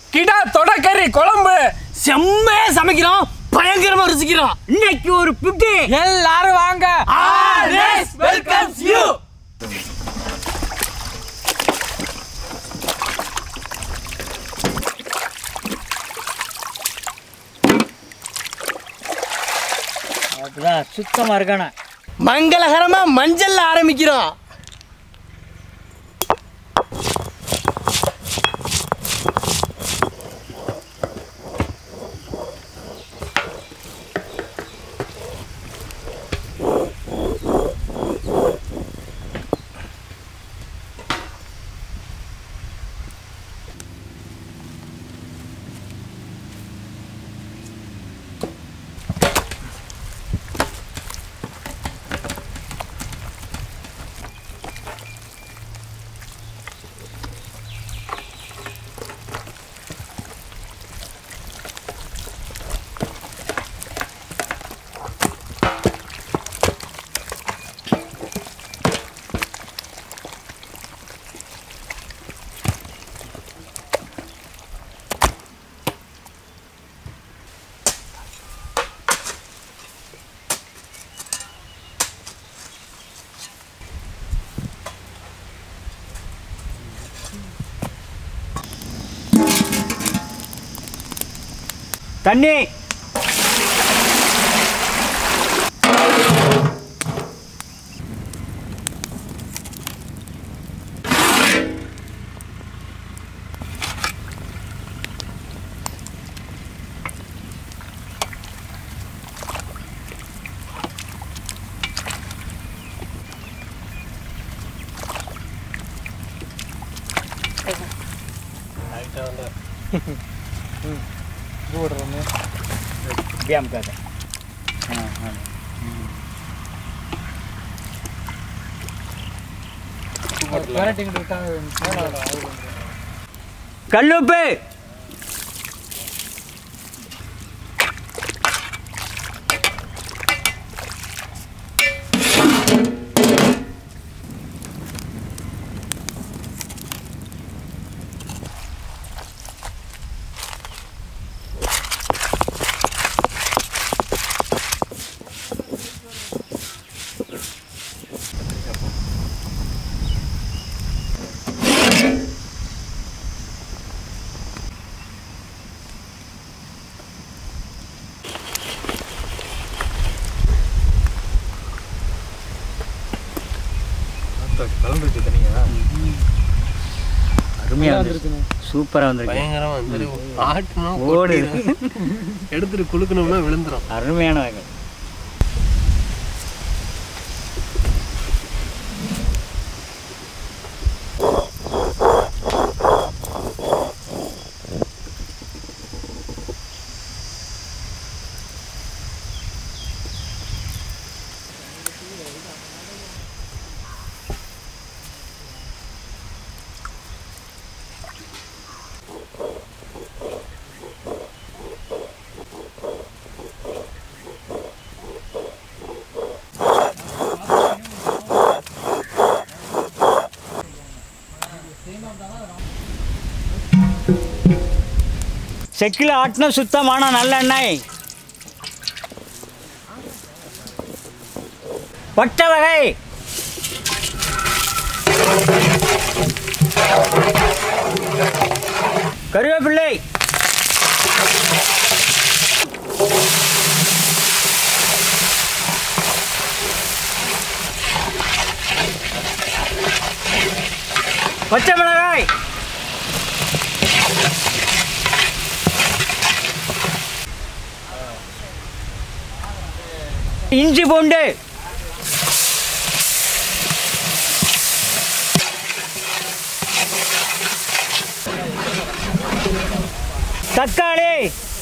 கிடா தொடக்கறி குழம்பு செம்மையா சமைக்கிறோம் பயங்கரமா ருசிக்கிறோம் இன்னைக்கு ஒரு பிப்டி எல்லாரும் வாங்க வெல்கம்ஸ் யூ அப்படிதான் சுத்தமாக இருக்கணும் மங்களகரமா மஞ்சள்ல ஆரம்பிக்கிறோம் தண்ணி இப்படியே அமுக்காத ஆ ஆ கல்லுப்பு கலந்துருக்கு தனியா அருமையாக வந்துருக்கு சூப்பராக வந்திருக்கு பயங்கரமா வந்து ஆட்டுனா ஓடு எடுத்துட்டு குளுக்கணும்னா விழுந்துரும் அருமையான வகை செக்கில் ஆட்டின சுத்தமான நல்லெண்ணெய் பட்டை வகை கருவேப்பிள்ளை பச்சை மிளகாய் இஞ்சி பூண்டு தக்காளி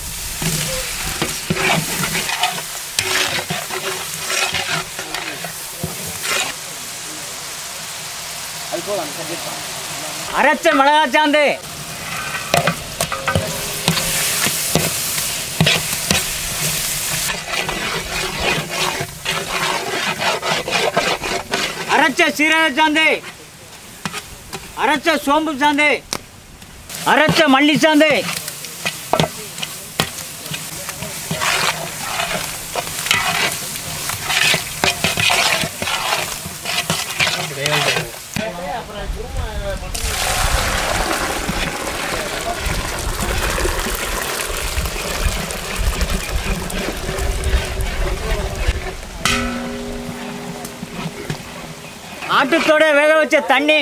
அரைச்ச மிளகாச்சாந்து அரைச்ச சீரக சாந்து அரைச்ச சோம்பு சாந்து அரைச்ச மல்லிச்சாந்து ஆட்டுத்தோட வேக வச்ச தண்ணி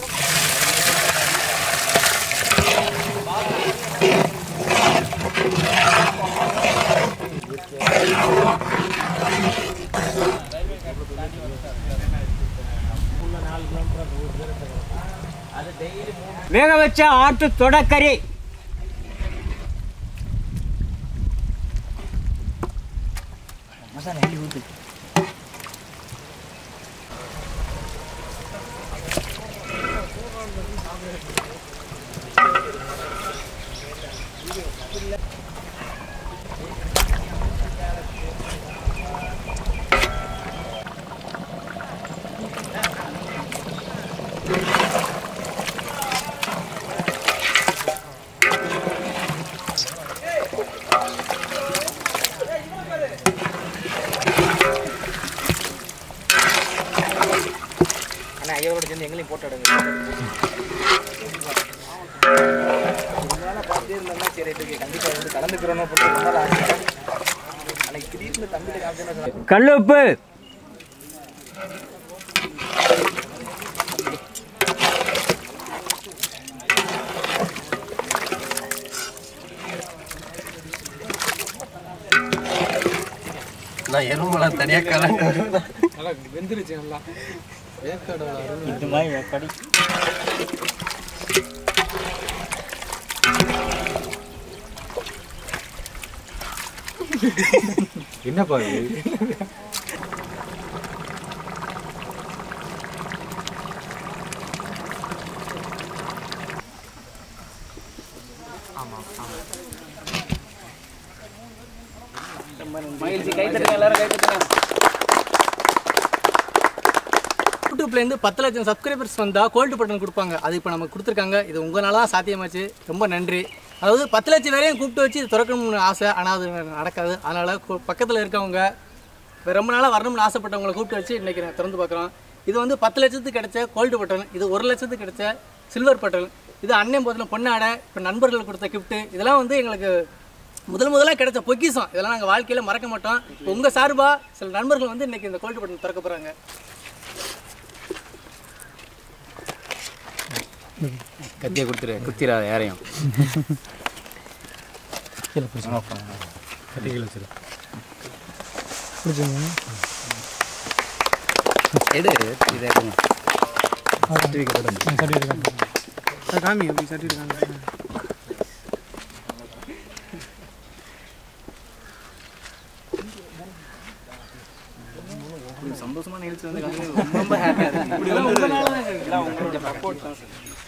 வேக வச்ச ஆட்டு தொடக்கறி அண்ணா ஐயோட சேர்ந்து எங்களையும் போட்டு விடுங்க பார்த்துட்டே இருந்தோம்னா சரி இதுக்கு கண்டிப்பாக வந்து கலந்துக்கிறோன்னு போட்டு ரொம்ப நாள் ஆசை அன்னைக்கு திடீர்னு தம்பிட்டு காமிச்சேன்னு கல்லுப்பு நான் எறும்பெல்லாம் தனியா கலந்து நல்லா வெந்துருச்சு நல்லா இது மாதிரி கடி என்னப்பா இது மகிழ்ச்சி கை தட்டுங்க எல்லாரும் கை தட்டுங்க யூடியூப்லேருந்து பத்து லட்சம் சப்ஸ்கிரைபர்ஸ் வந்தால் கோல்டு பட்டன் கொடுப்பாங்க அது இப்போ நமக்கு கொடுத்துருக்காங்க இது உங்களால தான் சாத்தியமாச்சு ரொம்ப நன்றி அதாவது பத்து லட்சம் பேரையும் கூப்பிட்டு வச்சு இது திறக்கணும்னு ஆசை ஆனால் அது நடக்காது அதனால் பக்கத்தில் இருக்கவங்க இப்ப ரொம்ப நாளாக வரணும்னு ஆசைப்பட்டவங்களை கூப்பிட்டு வச்சு இன்றைக்கி நான் திறந்து பார்க்குறோம் இது வந்து பத்து லட்சத்துக்கு கிடைச்ச கோல்டு பட்டன் இது ஒரு லட்சத்துக்கு கிடைச்ச சில்வர் பட்டன் இது அண்ணன் போதில் பொன்னாடை இப்போ நண்பர்கள் கொடுத்த கிஃப்ட்டு இதெல்லாம் வந்து எங்களுக்கு முதல் முதலாக கிடைச்ச பொக்கிஷம் இதெல்லாம் நாங்கள் வாழ்க்கையில் மறக்க மாட்டோம் உங்கள் சார்பாக சில நண்பர்கள் வந்து இன்றைக்கி இந்த கோல்டு பட்டன் திறக்க போகிறாங்க கத்தியை கொடுத்துரு குத்திராத யாரையும் எடு இதை எடுங்க காமி அப்படி சர்டிஃபிகேட் காமி சந்தோஷமான நிகழ்ச்சி வந்து ரொம்ப ரொம்ப ஹாப்பியாக இருக்கு இப்படி வந்து எல்லாம் உங்களோட சப்போர்ட் தான் சார்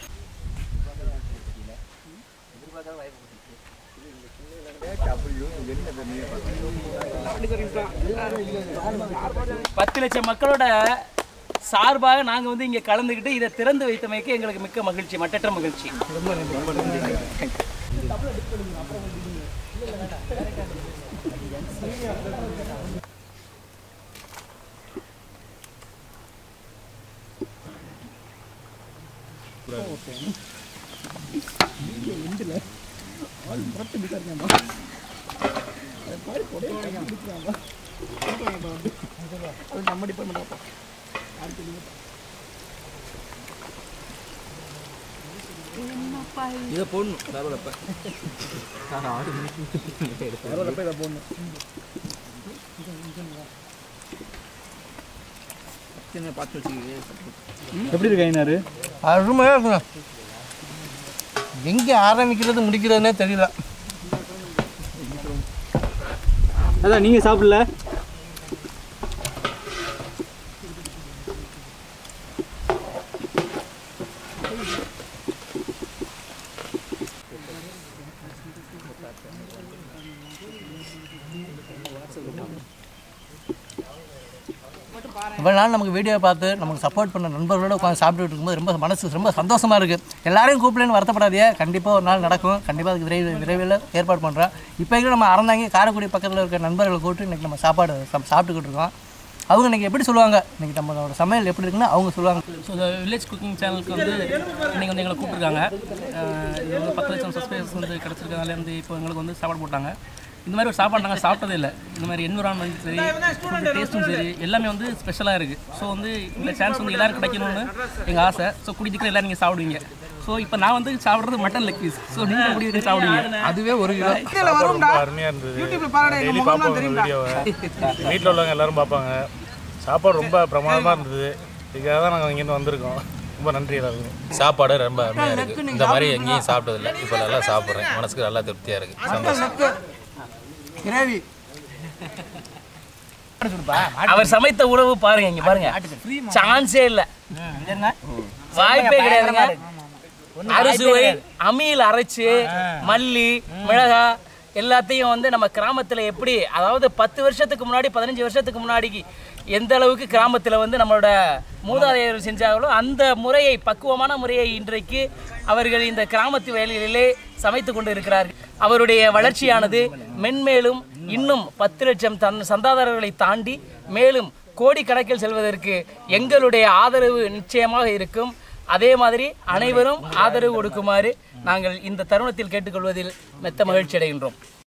பத்து லட்சம் மக்களோட சார்பாக நாங்கள் வந்து இங்கே கலந்துக்கிட்டு இதை திறந்து வைத்தமைக்கு எங்களுக்கு மிக்க மகிழ்ச்சி மட்டற்ற மகிழ்ச்சி இதை போடணும் தரவலப்ப பார்த்து வச்சுக்க எப்படி இருக்கு ஐநாரு அருமையாக இருக்குங்க எங்கே ஆரம்பிக்கிறது முடிக்கிறதுனே தெரியல அதான் நீங்க சாப்பிடல இவ்வளோ நாள் நமக்கு வீடியோ பார்த்து நமக்கு சப்போர்ட் பண்ண நண்பர்களோட உட்காந்து சாப்பிட்டுட்டு இருக்கும்போது ரொம்ப மனசு ரொம்ப சந்தோஷமாக இருக்குது எல்லாரையும் கூப்பிடலன்னு வருத்தப்படாதே கண்டிப்பாக ஒரு நாள் நடக்கும் கண்டிப்பாக அதுக்கு விரைவில் விரைவில் ஏற்பாடு பண்ணுறோம் இப்போ நம்ம அறந்தாங்கி காரைக்குடி பக்கத்தில் இருக்க நண்பர்களை கூப்பிட்டு இன்றைக்கி நம்ம சாப்பாடு சாப்~ சாப்பிட்டுக்கிட்டு இருக்கோம் அவங்க இன்றைக்கி எப்படி சொல்லுவாங்க இன்றைக்கி நம்மளோட சமையல் எப்படி இருக்குன்னு அவங்க சொல்லுவாங்க ஸோ இந்த வில்லேஜ் குக்கிங் சேனலுக்கு வந்து இன்றைக்கி வந்து எங்களை கூப்பிட்ருக்காங்க அஹ் இது வந்து பத்து லட்சம் சப்ஸ்கிரைபர்ஸ் வந்து கிடச்சிருக்கனால வந்து இப்போ எங்களுக்கு வந்து சாப்பாடு போட்டாங்க இந்த மாதிரி ஒரு சாப்பாடு நாங்கள் சாப்பிட்டதே இல்லை இந்த மாதிரி என்விரான்மெண்ட் சரி ஃபுட் டேஸ்ட்டும் சரி எல்லாமே வந்து ஸ்பெஷலாக இருக்குது ஸோ வந்து இந்த சான்ஸ் வந்து எல்லாரும் கிடைக்கணும்னு எங்கள் ஆசை ஸோ குடிக்கிற எல்லாரும் நீங்கள் சாப்பிடுவீங்க ஸோ இப்போ நான் வந்து சாப்பிட்றது மட்டன் லெக் பீஸ் ஸோ நீங்கள் எப்படி இருக்கு சாப்பிடுவீங்க அதுவே ஒரு கிலோ ரொம்ப அருமையாக இருந்தது டெய்லி பார்ப்போம் வீடியோவை வீட்டில் உள்ளவங்க எல்லாரும் பார்ப்பாங்க சாப்பாடு ரொம்ப பிரமாதமாக இருந்தது இதுக்காக தான் நாங்கள் இங்கேருந்து வந்திருக்கோம் ரொம்ப நன்றி எல்லாருக்கும் சாப்பாடு ரொம்ப அருமையாக இருக்குது இந்த மாதிரி எங்கேயும் சாப்பிட்டதில்லை இப்போ நல்லா சாப்பிட்றேன் மனசுக்கு நல்லா திருப்தியாக இருக்குது சந்தோஷம் கிரேவி அவர் சமைத்த உணவு பாருங்க இங்க பாருங்க சான்ஸே இல்ல வாய்ப்பே கிடையாதுங்க அறுசுவை அம்மியில் அரைச்சு மல்லி மிளகா எல்லாத்தையும் வந்து நம்ம கிராமத்துல எப்படி அதாவது பத்து வருஷத்துக்கு முன்னாடி பதினஞ்சு வருஷத்துக்கு முன்னாடிக்கு எந்த அளவுக்கு கிராமத்துல வந்து நம்மளோட மூதாதையர்கள் செஞ்சாங்களோ அந்த முறையை பக்குவமான முறையை இன்றைக்கு அவர்கள் இந்த கிராமத்து வேலைகளிலே சமைத்து கொண்டு இருக்கிறார்கள் அவருடைய வளர்ச்சியானது மென்மேலும் இன்னும் பத்து லட்சம் தன் சந்தாதாரர்களை தாண்டி மேலும் கோடிக்கணக்கில் செல்வதற்கு எங்களுடைய ஆதரவு நிச்சயமாக இருக்கும் அதே மாதிரி அனைவரும் ஆதரவு கொடுக்குமாறு நாங்கள் இந்த தருணத்தில் கேட்டுக்கொள்வதில் மெத்த மகிழ்ச்சி அடைகின்றோம்